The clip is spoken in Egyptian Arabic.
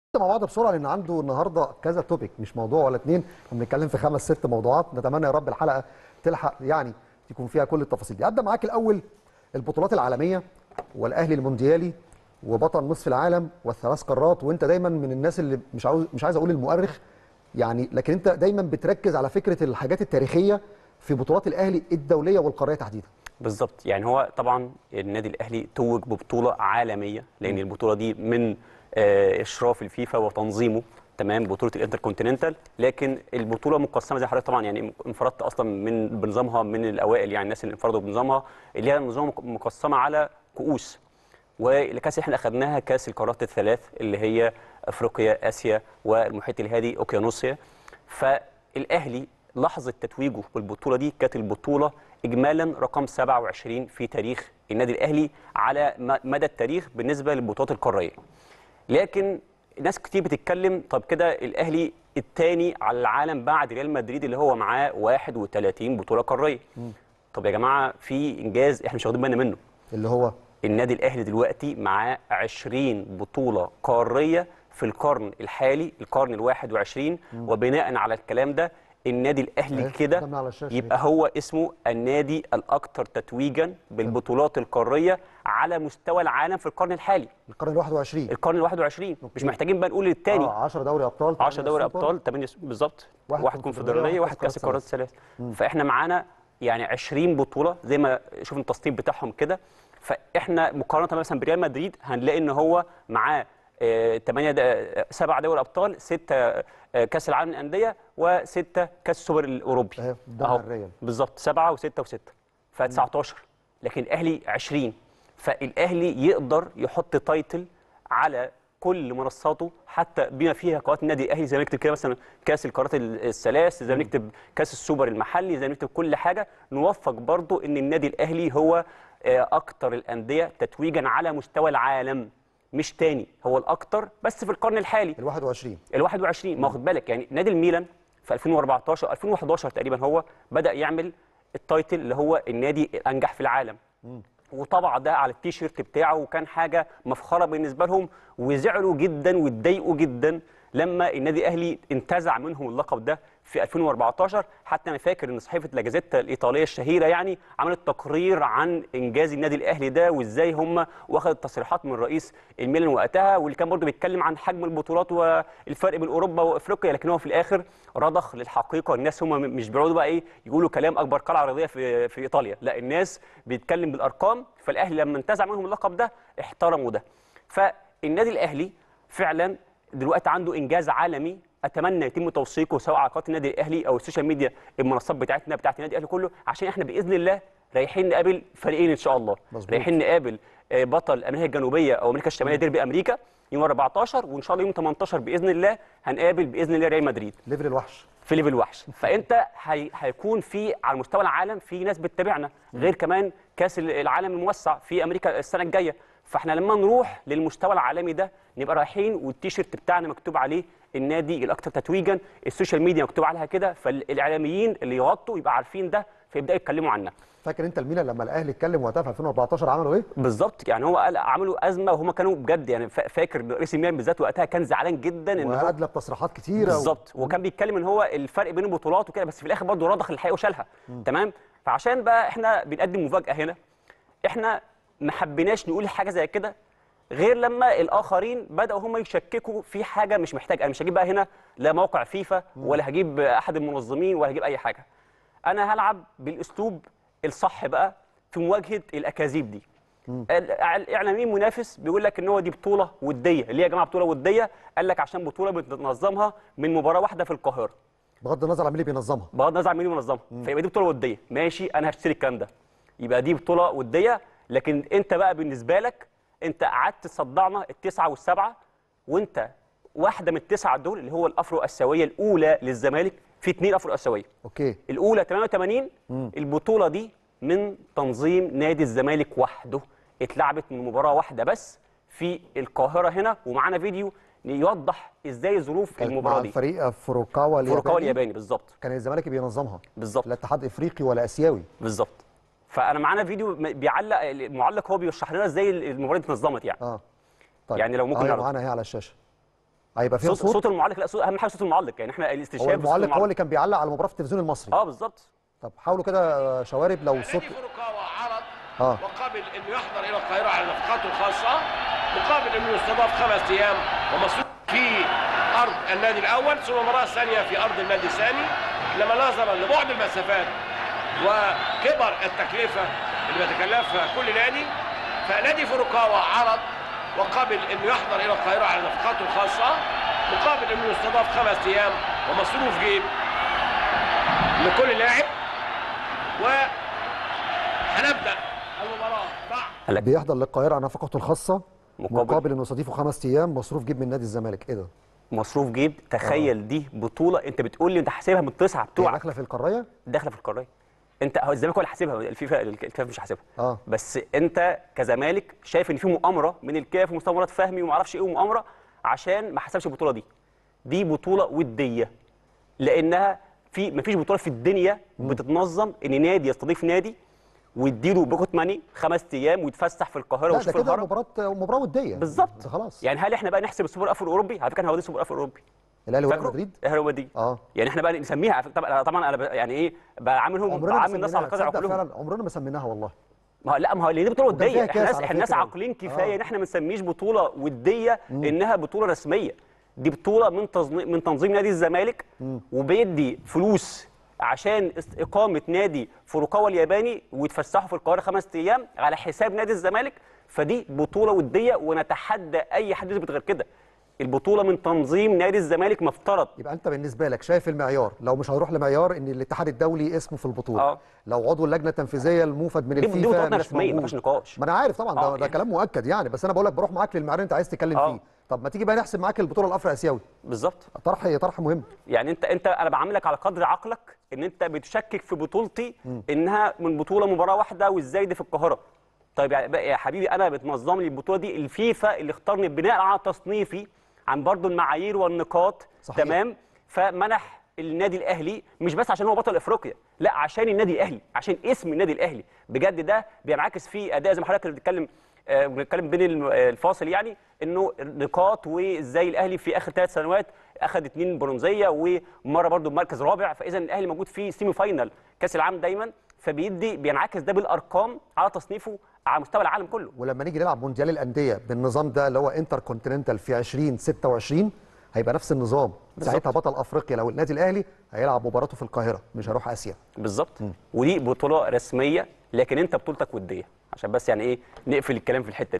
مع بعض بسرعه لان عنده النهارده كذا توبيك مش موضوع ولا اتنين احنا بنتكلم في خمس ست موضوعات نتمنى يا رب الحلقه تلحق يعني يكون فيها كل التفاصيل دي ابدا معاك الاول البطولات العالميه والاهلي المونديالي وبطل نصف العالم والثلاث قارات وانت دايما من الناس اللي مش عاوز مش عايز اقول المؤرخ يعني لكن انت دايما بتركز على فكره الحاجات التاريخيه في بطولات الاهلي الدوليه والقاريه تحديدا بالظبط يعني هو طبعا النادي الاهلي توج ببطوله عالميه لان البطوله دي من آه، اشراف الفيفا وتنظيمه تمام بطوله الانتركونتيننتال لكن البطوله مقسمه زي حضرتك طبعا يعني انفردت اصلا من بنظامها من الاوائل يعني الناس اللي انفردوا بنظامها اللي هي نظام مقسمه على كؤوس والكاس اللي احنا اخذناها كاس القارات الثلاث اللي هي افريقيا اسيا والمحيط الهادي اوكيانوسيا فالاهلي لحظه تتويجه بالبطوله دي كانت البطوله اجمالا رقم 27 في تاريخ النادي الاهلي على م- مدى التاريخ بالنسبه للبطولات القاريه لكن ناس كتير بتتكلم طب كده الاهلي الثاني على العالم بعد ريال مدريد اللي هو معاه 31 بطوله قاريه طب يا جماعه في انجاز احنا مش واخدين بالنا منه اللي هو النادي الاهلي دلوقتي معاه 20 بطوله قاريه في القرن الحالي القرن ال 21 وبناء على الكلام ده النادي الاهلي أهي كده قدامنا على الشاشة يبقى هو اسمه النادي الاكثر تتويجا بالبطولات القاريه على مستوى العالم في القرن الحالي القرن ال 21 القرن ال 21 مش محتاجين بقى نقول الثاني اه 10 دوري ابطال 10 دوري سوبر. ابطال 8 بالظبط واحد واحد كونفدرالية، كونفدراليه واحد واحد كاس كأس القارات الثلاث فاحنا معانا يعني 20 بطوله زي ما شوف التسطيب بتاعهم كده فاحنا مقارنه مثلا بريال مدريد هنلاقي ان هو معاه 8 7 دوري ابطال 6 كاس العالم للانديه و6 كاس السوبر الاوروبي أهي قدامنا الريال. بالظبط 7 و6 و6 ف 19 لكن الاهلي 20 فالاهلي يقدر يحط تايتل على كل منصاته حتى بما فيها قنوات النادي الاهلي زي ما نكتب كده مثلا كاس القارات الثلاث زي ما نكتب كاس السوبر المحلي زي ما نكتب كل حاجه نوفق برضو ان النادي الاهلي هو آه، اكتر الانديه تتويجا على مستوى العالم مش تاني هو الاكتر بس في القرن الحالي ال 21 ال 21 ما واخد بالك يعني نادي الميلان في 2014 2011 تقريبا هو بدا يعمل التايتل اللي هو النادي الانجح في العالم وطبع ده على التيشيرت بتاعه وكان حاجه مفخره بالنسبه لهم وزعلوا جدا واتضايقوا جدا لما النادي الاهلي انتزع منهم اللقب ده في 2014 حتى انا فاكر ان صحيفه لاجازيتا الايطاليه الشهيره يعني عملت تقرير عن انجاز النادي الاهلي ده وازاي هم واخدت تصريحات من رئيس الميلان وقتها واللي كان برضه بيتكلم عن حجم البطولات والفرق بين اوروبا وافريقيا لكن هو في الاخر رضخ للحقيقه الناس هم مش بيقعدوا بقى ايه يقولوا كلام اكبر قلعه رياضيه في في ايطاليا لا الناس بيتكلم بالارقام فالاهلي لما انتزع منهم اللقب ده احترموا ده فالنادي الاهلي فعلا دلوقتي عنده انجاز عالمي اتمنى يتم توثيقه سواء على قناه النادي الاهلي او السوشيال ميديا المنصات بتاعتنا بتاعت النادي الاهلي كله عشان احنا باذن الله رايحين نقابل فريقين ان شاء الله مظبوط. رايحين نقابل آه، بطل امريكا الجنوبيه او امريكا الشماليه ديربي امريكا يوم 14 وان شاء الله يوم 18 باذن الله هنقابل باذن الله ريال مدريد ليفل الوحش في ليفل وحش فانت هي... هيكون في على مستوى العالم في ناس بتتابعنا غير كمان كاس العالم الموسع في امريكا السنه الجايه فاحنا لما نروح للمستوى العالمي ده نبقى رايحين والتيشيرت بتاعنا مكتوب عليه النادي الاكثر تتويجا السوشيال ميديا مكتوب عليها كده فالاعلاميين اللي يغطوا يبقى عارفين ده فيبداوا يتكلموا عنها فاكر انت الميلان لما الاهلي اتكلم وقتها في 2014 عملوا ايه؟ بالظبط يعني هو قال عملوا ازمه وهم كانوا بجد يعني فا- فاكر رئيس الميلان بالذات وقتها كان زعلان جدا ان هو وادلى بتصريحات كتيره بالظبط وكان بيتكلم ان هو الفرق بين البطولات وكده بس في الاخر برضه رضخ الحقيقه وشالها تمام فعشان بقى احنا بنقدم مفاجاه هنا احنا ما حبيناش نقول حاجه زي كده غير لما الاخرين بداوا هم يشككوا في حاجه مش محتاج انا مش هجيب بقى هنا لا موقع فيفا ولا هجيب احد المنظمين ولا هجيب اي حاجه انا هلعب بالاسلوب الصح بقى في مواجهه الاكاذيب دي الإع- الاعلامي منافس بيقول لك ان هو دي بطوله وديه ليه يا جماعه بطوله وديه قال لك عشان بطوله بتنظمها من مباراه واحده في القاهره بغض النظر عن مين اللي بينظمها بغض النظر عن مين اللي منظمها فيبقى دي بطوله وديه ماشي انا هشتري الكلام ده يبقى دي بطوله وديه لكن انت بقى بالنسبه لك انت قعدت تصدعنا التسعه والسبعه وانت واحده من التسعه دول اللي هو الافرو اسيويه الاولى للزمالك في اثنين افرو اسيويه اوكي الاولى 88 البطوله دي من تنظيم نادي الزمالك وحده اتلعبت من مباراه واحده بس في القاهره هنا ومعانا فيديو يوضح ازاي ظروف كانت المباراه مع دي فريق فوروكاوا فوركاوا الياباني بالظبط كان الزمالك بينظمها بالظبط لا اتحاد افريقي ولا اسيوي بالظبط فانا معانا فيديو م- بيعلق المعلق هو بيشرح لنا ازاي المباراه دي اتنظمت يعني اه طيب يعني لو ممكن أهي نعرض. معانا اهي على الشاشه هيبقى فيها صوت, صوت, صوت المعلق لا صوت اهم حاجه صوت المعلق يعني احنا هو الاستشهاد بصوت المعلق هو اللي كان بيعلق على مباراه في التلفزيون المصري اه بالظبط طب حاولوا كده آه، شوارب لو الصوت نادي فروكاوا عرض اه وقبل انه يحضر الى القاهره على نفقاته الخاصه مقابل انه يستضاف خمس ايام ومصروف في ارض النادي الاول ثم المباراه الثانيه في ارض النادي الثاني لما نظرا لبعد المسافات وكبر التكلفه اللي بيتكلفها كل نادي فنادي فروكاوا عرض وقبل انه يحضر الى القاهره على نفقاته الخاصه مقابل انه يستضاف خمس ايام ومصروف جيب لكل لاعب وهنبدا المباراه بعد قال لك بيحضر للقاهره على نفقته الخاصه مقابل- مقابل انه يستضيفه خمس ايام مصروف جيب من نادي الزمالك ايه ده؟ مصروف جيب تخيل دي بطوله انت بتقول لي انت حاسبها من التسعه هي بتوعك داخله في القاريه؟ داخله في القاريه انت هو الزمالك هو اللي حاسبها الفيفا الكاف مش حاسبها اه بس انت كزمالك شايف ان في مؤامره من الكاف ومصطفى مراد فهمي وما اعرفش ايه ومؤامره عشان ما حسبش البطوله دي دي بطوله وديه لانها في ما فيش بطوله في الدنيا بتتنظم ان نادي يستضيف نادي ويديله بوكت ماني خمس ايام ويتفسح في القاهره لا ده ويشوف كده الهرم مباراه مباراه وديه بالظبط ده خلاص يعني هل احنا بقى نحسب السوبر الافريقي الاوروبي على فكره احنا واخدين السوبر الافريقي الاوروبي الاهلي وريال فاكره؟ مدريد الاهلي ومدريد اه يعني احنا بقى نسميها على فكرة- طبعا طبعا انا ب- يعني ايه بعاملهم عمرنا ما بعامل الناس على سميناها قدر تصدق عقولهم فعلا عمرنا ما سميناها والله ما هو لا ما هو اللي دي بطوله وكان فيها وديه احنا كاس ناس على احنا ناس فكرة. عاقلين كفايه آه. ان احنا ما نسميش بطوله وديه انها بطوله رسميه دي بطوله من تنظيم من تنظيم نادي الزمالك وبيدي فلوس عشان است- اقامه نادي فروكاوا الياباني ويتفسحوا في القاهره خمس ايام على حساب نادي الزمالك فدي بطوله وديه ونتحدى اي حد يثبت غير كده البطوله من تنظيم نادي الزمالك مفترض يبقى انت بالنسبه لك شايف المعيار لو مش هنروح لمعيار ان الاتحاد الدولي اسمه في البطوله آه. لو عضو اللجنه التنفيذيه الموفد من دي- دي الفيفا بطولاتنا مش رسمية، ما موجود. فيهاش نقاش. ما انا عارف طبعا ده, آه، ده يعني. كلام مؤكد يعني بس انا بقول لك بروح معاك للمعيار اللي انت عايز تتكلم آه. فيه طب ما تيجي بقى نحسب معاك البطوله الافريقيا اسيوي بالظبط طرح طرح مهم يعني انت انت انا بعاملك على قدر عقلك ان انت بتشكك في بطولتي انها من بطوله مباراه واحده وازاي دي في القاهره طيب يعني بقى يا حبيبي انا بتنظم لي البطوله دي الفيفا اللي اختارني بناء على تصنيفي عن برضو المعايير والنقاط صحيح. تمام فمنح النادي الاهلي مش بس عشان هو بطل افريقيا لا عشان النادي الاهلي عشان اسم النادي الاهلي بجد ده بينعكس فيه اداء زي ما حضرتك بتتكلم آه، بنتكلم بين الم- آه، الفاصل يعني انه نقاط وازاي الاهلي في اخر ثلاث سنوات اخذ اثنين برونزيه ومره برضو بمركز رابع فاذا الاهلي موجود في سيمي فاينال كاس العالم دايما فبيدي بينعكس ده بالارقام على تصنيفه على مستوى العالم كله ولما نيجي نلعب مونديال الانديه بالنظام ده اللي هو انتر كونتيننتال في 2026 هيبقى نفس النظام بالظبط. ساعتها بطل افريقيا لو النادي الاهلي هيلعب مباراته في القاهره مش هيروح اسيا بالظبط ودي بطوله رسميه لكن انت بطولتك وديه عشان بس يعني ايه نقفل الكلام في الحته دي